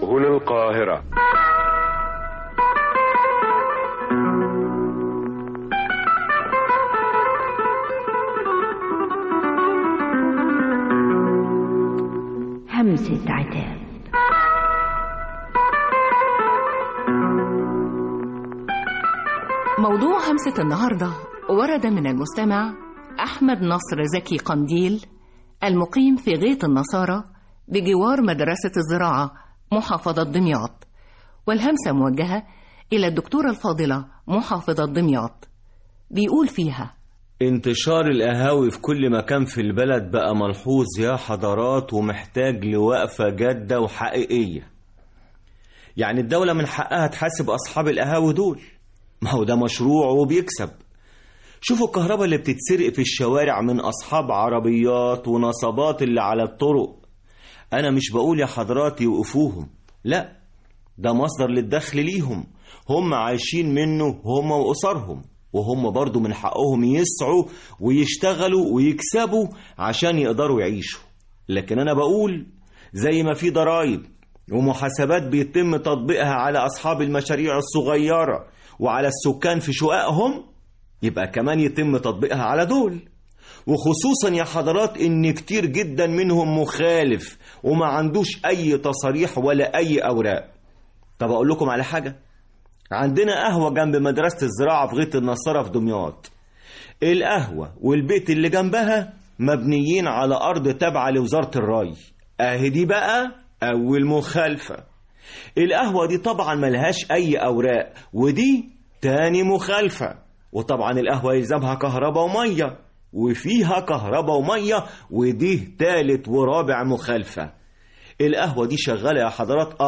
هنا القاهرة همسة عتاب موضوع همسة النهاردة ورد من المستمع أحمد نصر زكي قنديل المقيم في غيط النصارى بجوار مدرسة الزراعة محافظة دمياط والهمسة موجهة إلى الدكتورة الفاضلة محافظة دمياط بيقول فيها انتشار القهاوي في كل مكان في البلد بقى ملحوظ يا حضرات ومحتاج لوقفة جادة وحقيقية يعني الدولة من حقها تحاسب أصحاب القهاوي دول ما هو ده مشروع وبيكسب شوفوا الكهرباء اللي بتتسرق في الشوارع من أصحاب عربيات ونصبات اللي على الطرق أنا مش بقول يا حضرات يوقفوهم لا ده مصدر للدخل ليهم هم عايشين منه هم وأسرهم وهم برضو من حقهم يسعوا ويشتغلوا ويكسبوا عشان يقدروا يعيشوا لكن أنا بقول زي ما في ضرائب ومحاسبات بيتم تطبيقها على أصحاب المشاريع الصغيرة وعلى السكان في شققهم يبقى كمان يتم تطبيقها على دول وخصوصا يا حضرات ان كتير جدا منهم مخالف وما عندوش اي تصاريح ولا اي اوراق طب اقول لكم على حاجه عندنا قهوه جنب مدرسه الزراعه في غيط النصارى في دمياط القهوه والبيت اللي جنبها مبنيين على ارض تابعه لوزاره الري اهي دي بقى اول مخالفه القهوه دي طبعا ملهاش اي اوراق ودي تاني مخالفه وطبعا القهوه يلزمها كهرباء وميه وفيها كهرباء وميه ودي تالت ورابع مخالفه القهوة دي شغالة يا حضرات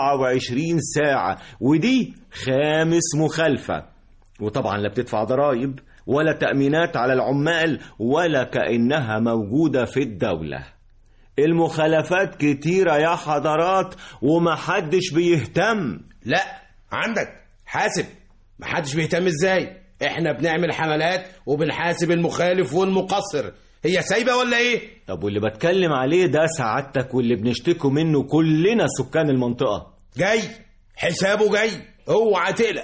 24 ساعة ودي خامس مخالفة وطبعا لا بتدفع ضرائب ولا تأمينات على العمال ولا كأنها موجودة في الدولة المخالفات كتيرة يا حضرات ومحدش بيهتم لا عندك حاسب محدش بيهتم ازاي احنا بنعمل حملات وبنحاسب المخالف والمقصر هي سايبه ولا ايه طب واللي بتكلم عليه ده سعادتك واللي بنشتكوا منه كلنا سكان المنطقة جاي حسابه جاي اوعى تقلق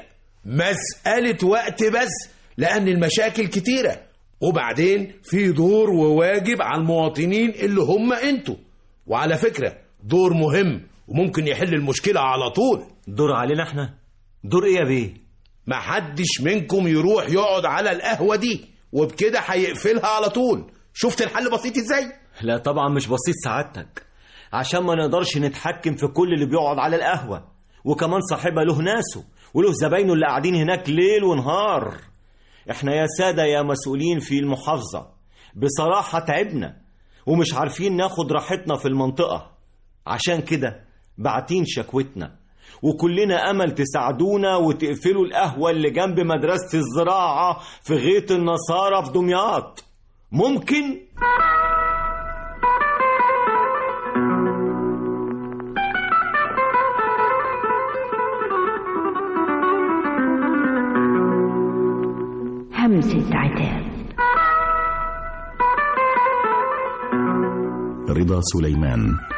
مسألة وقت بس لأن المشاكل كتيرة وبعدين في دور وواجب على المواطنين اللي هم انتوا وعلى فكرة دور مهم وممكن يحل المشكلة على طول دور علينا احنا دور ايه يا بيه محدش منكم يروح يقعد على القهوة دي وبكده هيقفلها على طول شفت الحل بسيط ازاي لا طبعا مش بسيط سعادتك عشان ما نقدرش نتحكم في كل اللي بيقعد على القهوة وكمان صاحبها له ناسه وله زباينه اللي قاعدين هناك ليل ونهار احنا يا سادة يا مسؤولين في المحافظة بصراحة تعبنا ومش عارفين ناخد راحتنا في المنطقة عشان كده بعتين شكوتنا وكلنا أمل تساعدونا وتقفلوا القهوة اللي جنب مدرسة الزراعة في غيط النصارى في دمياط ممكن؟ همسة عتاب رضا سليمان